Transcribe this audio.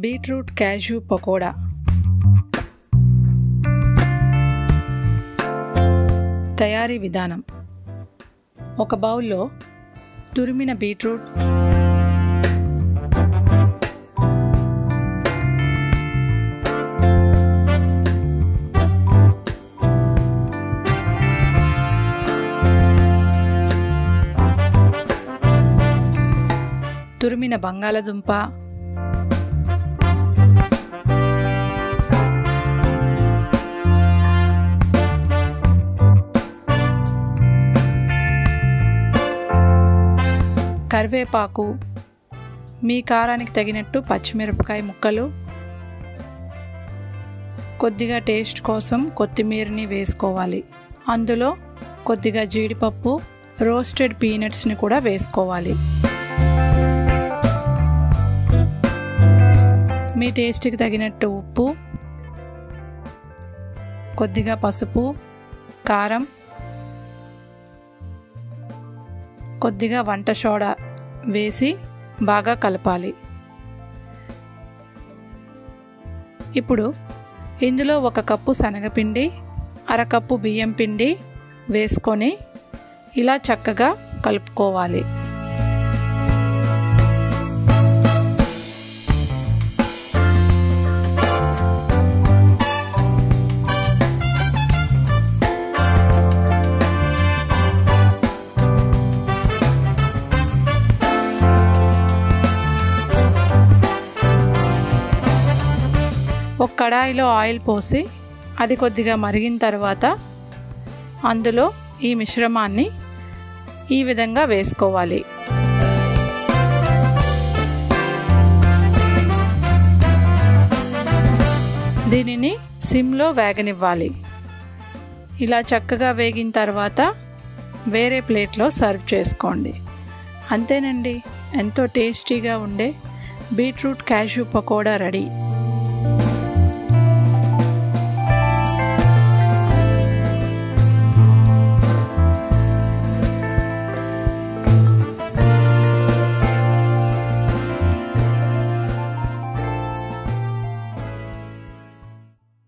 beetroot cashew pakoda తయారీ విధానం ఒక బౌల్లో తురిమిన బీట్రూట్ తురిమిన బంగాళదుంప కరివేపాకు మీ కారానికి తగినట్టు పచ్చిమిరపకాయ ముక్కలు కొద్దిగా టేస్ట్ కోసం కొత్తిమీరని వేసుకోవాలి అందులో కొద్దిగా జీడిపప్పు రోస్టెడ్ పీనట్స్ని కూడా వేసుకోవాలి మీ టేస్ట్కి తగినట్టు ఉప్పు కొద్దిగా పసుపు కారం కొద్దిగా వంట సోడా వేసి బాగా కలపాలి ఇప్పుడు ఇందులో ఒక కప్పు శనగపిండి అరకప్పు బియ్యం పిండి వేసుకొని ఇలా చక్కగా కలుపుకోవాలి ఒక కడాయిలో ఆయిల్ పోసి అది కొద్దిగా మరిగిన తర్వాత అందులో ఈ మిశ్రమాన్ని ఈ విధంగా వేసుకోవాలి దీనిని సిమ్లో వేగనివ్వాలి ఇలా చక్కగా వేగిన తర్వాత వేరే ప్లేట్లో సర్వ్ చేసుకోండి అంతేనండి ఎంతో టేస్టీగా ఉండే బీట్రూట్ క్యాష్యూ పకోడా రెడీ